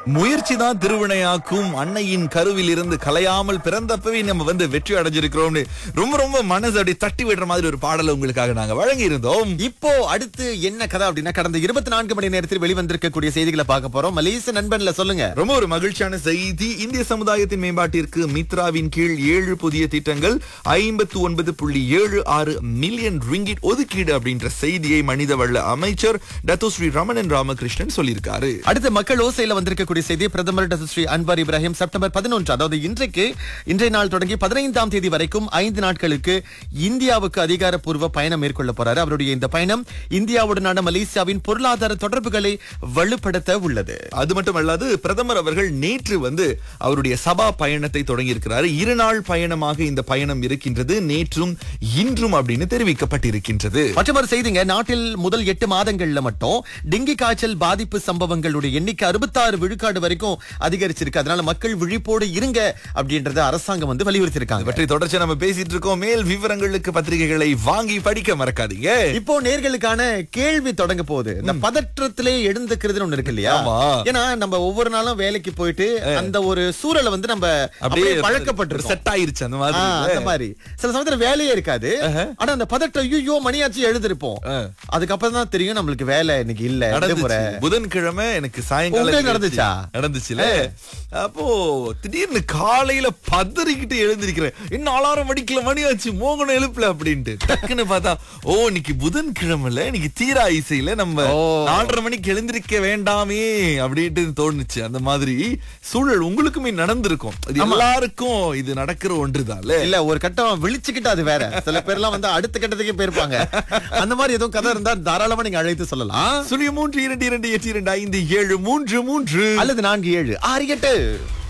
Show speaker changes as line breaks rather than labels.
முயற்சி தான் திருவினையாக்கும் அன்னையின் கருவில் இருந்து கலையாமல் பிறந்தப்பவே நம்ம வந்து வெற்றி அடைஞ்சிருக்கிறோம்னு ரொம்ப ரொம்ப மனசு அப்படி தட்டி விடுற மாதிரி ஒரு பாடலை உங்களுக்காக நாங்க வழங்கி இருந்தோம்
இப்போ அடுத்து என்ன கதை அப்படின்னா கடந்த இருபத்தி நான்கு மணி நேரத்தில் வெளிவந்திருக்கக்கூடிய செய்திகளை பார்க்க போறோம் மலேசிய நண்பன்ல சொல்லுங்க
ரொம்ப ஒரு மகிழ்ச்சியான செய்தி இந்திய சமுதாயத்தின் மேம்பாட்டிற்கு மித்ராவின் கீழ் ஏழு புதிய திட்டங்கள் ஐம்பத்து ஒன்பது புள்ளி ஏழு ஆறு மில்லியன் ரிங்கிட் ஒதுக்கீடு அப்படின்ற செய்தியை மனிதவள அமைச்சர் டத்தோஸ்ரீ ரமணன் ராமகிருஷ்ணன் சொல்லியிருக்காரு
அடுத்து மக்கள் ஓசையில வந்திருக்கக்கூடிய செய்தி பிரதமர் doctor Sri Anwar Ibrahim September பதினொன்று அதாவது இன்றைக்கு இன்றைய நாள் தொடங்கி பதினைந்தாம் தேதி வரைக்கும் ஐந்து நாட்களுக்கு இந்தியாவுக்கு அதிகாரப்பூர்வ பயணம் மேற்கொள்ள போறாரு அவருடைய இந்த பயணம் இந்தியாவுடனான மலேசியாவின் பொருளாதார தொடர்புகளை வலுப்படுத்த உள்ளது
அது மட்டுமல்லாது பிரதமர் அவர்கள் நேற்று வந்து அவருடைய சபா பயணத்தை தொடங்கி இருக்கிறாரு இரு நாள் பயணமாக இந்த பயணம் இருக்கின்றது நேற்றும் இன்றும் அப்படின்னு தெரிவிக்கப்பட்டிருக்கின்றது
மற்றொரு செய்திங்க நாட்டில் முதல் எட்டு மாதங்கள்ல மட்டும் டெங்கி காய்ச்சல் பாதிப்பு சம்பவங்களுடைய எண்ணிக்கை அறுபத்தாறு விழுக்காடு வரைக்கும் அதிகரிச்சிருக்கு அதனால மக்கள் விழிப்போடு இருங்க அப்படின்றத அரசாங்கம் வந்து வலியுறுத்தி இருக்காங்க
பற்றி தொடர்ச்சி நம்ம பேசிட்டு இருக்கோம் மேல் விவரங்களுக்கு பத்திரிகைகளை வாங்கி படிக்க மறக்காதீங்க
இப்போ நேர்களுக்கான கேள்வி தொடங்க போகுது இந்த பதற்றத்திலே எழுந்துக்கிறதுன்னு ஒண்ணு இருக்கு இல்லையா
ஆமா.
ஏன்னா நம்ம ஒவ்வொரு நாளும் வேலைக்கு போயிட்டு அந்த ஒரு சூழலை வந்து நம்ம அப்படியே பழக்கப்பட்டிருக்கோம்
செட் ஆயிருச்சு அந்த
ஆ,
மாதிரி
அந்த மாதிரி சில சமயத்துல வேலையே இருக்காது ஆனா அந்த பதட்டம் ஐயோ மணியாச்சு எழுதிருப்போம் அதுக்கப்புறம் தான் தெரியும் நம்மளுக்கு வேலை இன்னைக்கு இல்ல
நடந்துச்சு
விடுமுறை.
புதன்கிழமை எனக்கு சாயங்காலம்
உங்களுக்கு நடந்துச்சா?
நடந்துச்சுல அப்போ திடீர்னு காலையில பதறிக்கிட்டு எழுந்திருக்கிறேன் என்ன அலாரம் அடிக்கல மணி ஆச்சு மோகனம் எழுப்பல அப்படின்ட்டு டக்குன்னு பார்த்தா ஓ இன்னைக்கு புதன்கிழமைல இன்னைக்கு தீரா இசையில நம்ம
ஓ.
நாலரை மணிக்கு எழுந்திருக்க வேண்டாமே அப்படின்ட்டு தோணுச்சு அந்த மாதிரி சூழல் உங்களுக்குமே நடந்திருக்கும் இது எல்லாருக்கும் இது நடக்கிற ஒன்றுதான்ல
இல்ல ஒரு கட்டம் விழிச்சுக்கிட்டு அது வேற சில பேர்லாம் வந்து அடுத்த கட்டத்துக்கே போயிருப்பாங்க அந்த மாதிரி எதுவும் கதை இருந்தா தாராளமா நீங்க அழைத்து சொல்லலாம்
சுழிய மூன்று இரண்டு இரண்டு எட்டு இரண்டு ஐந்து ஏழு மூன்று மூன்று
அல்லது நான்கு ஏழு ஆறு எட்டு